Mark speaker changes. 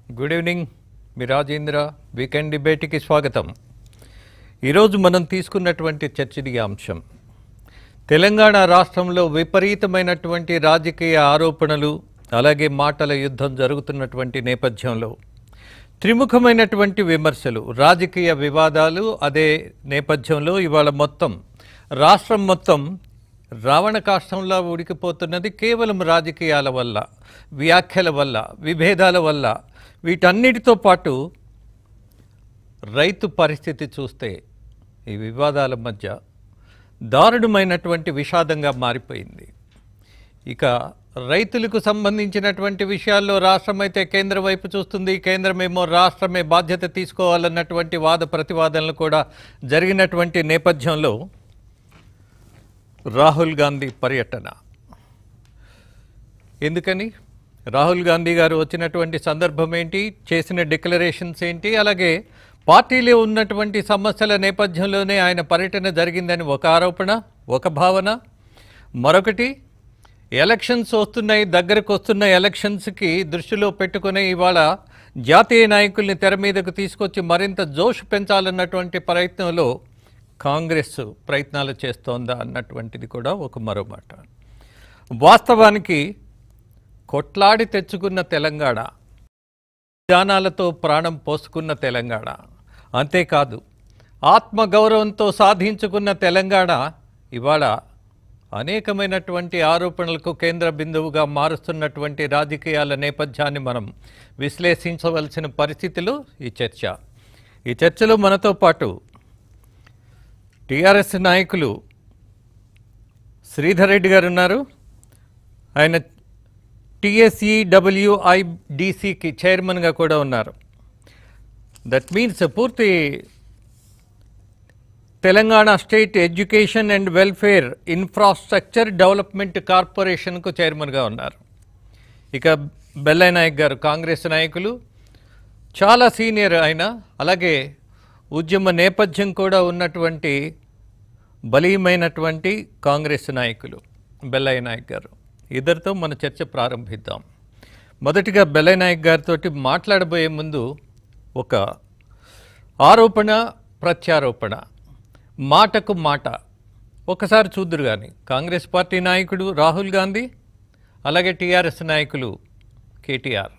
Speaker 1: good evening మీ Rajendra weekend డిబేట్కి స్వాగతం ఈరోజు మనం తీసుకున్నటువంటి చర్చనీయాంశం తెలంగాణ రాష్ట్రంలో విపరీతమైనటువంటి రాజకీయ ఆరోపణలు అలాగే మాటల యుద్ధం జరుగుతున్నటువంటి నేపథ్యంలో త్రిముఖమైనటువంటి విమర్శలు రాజకీయ వివాదాలు అదే నేపథ్యంలో ఇవాళ మొత్తం రాష్ట్రం మొత్తం రావణ కాష్టంలా ఉడికిపోతున్నది కేవలం రాజకీయాల వల్ల వ్యాఖ్యల వల్ల విభేదాల వల్ల వీటన్నిటితో పాటు రైతు పరిస్థితి చూస్తే ఈ వివాదాల మధ్య దారుణమైనటువంటి విషాదంగా మారిపోయింది ఇక రైతులకు సంబంధించినటువంటి విషయాల్లో రాష్ట్రం అయితే కేంద్రం వైపు చూస్తుంది కేంద్రమేమో రాష్ట్రమే బాధ్యత తీసుకోవాలన్నటువంటి వాద ప్రతివాదనలు కూడా జరిగినటువంటి నేపథ్యంలో రాహుల్ గాంధీ పర్యటన ఎందుకని రాహుల్ గాంధీ గారు వచ్చినటువంటి సందర్భం ఏంటి చేసిన డిక్లరేషన్స్ ఏంటి అలాగే పార్టీలో ఉన్నటువంటి సమస్యల నేపథ్యంలోనే ఆయన పర్యటన జరిగిందని ఒక ఆరోపణ ఒక భావన మరొకటి ఎలక్షన్స్ వస్తున్నాయి దగ్గరకు వస్తున్న ఎలక్షన్స్కి దృష్టిలో పెట్టుకుని ఇవాళ జాతీయ నాయకుల్ని తెర మీదకు తీసుకొచ్చి మరింత జోష్ పెంచాలన్నటువంటి ప్రయత్నంలో కాంగ్రెస్ ప్రయత్నాలు చేస్తోందా అన్నటువంటిది కూడా ఒక మరో మాట వాస్తవానికి కొట్లాడి తెచ్చుకున్న తెలంగాణ విధానాలతో ప్రాణం పోసుకున్న తెలంగాణ అంతేకాదు ఆత్మగౌరవంతో సాధించుకున్న తెలంగాణ ఇవాళ అనేకమైనటువంటి ఆరోపణలకు కేంద్ర బిందువుగా మారుస్తున్నటువంటి రాజకీయాల నేపథ్యాన్ని మనం విశ్లేషించవలసిన పరిస్థితిలో ఈ చర్చ ఈ చర్చలో మనతో పాటు టీఆర్ఎస్ నాయకులు శ్రీధర్ రెడ్డి గారు ఉన్నారు ఆయన టిఎస్ఈడబ్ల్యూఐడిసికి చైర్మన్గా కూడా ఉన్నారు దట్ మీన్స్ పూర్తి Telangana state education and welfare infrastructure development కార్పొరేషన్కు చైర్మన్గా ఉన్నారు ఇక బెల్లయ్య నాయక్ గారు కాంగ్రెస్ నాయకులు చాలా సీనియర్ ఆయన అలాగే ఉద్యమ నేపథ్యం కూడా ఉన్నటువంటి బలీయమైనటువంటి కాంగ్రెస్ నాయకులు బెల్లయ్య నాయక్ గారు ఇద్దరితో మన చర్చ ప్రారంభిద్దాం మొదటిగా బెల్లయ్య నాయక్ గారితో మాట్లాడబోయే ముందు ఒక ఆరోపణ ప్రత్యారోపణ మాటకు మాట ఒకసారి చూద్దురు కానీ కాంగ్రెస్ పార్టీ నాయకుడు రాహుల్ గాంధీ అలాగే టీఆర్ఎస్ నాయకులు కేటీఆర్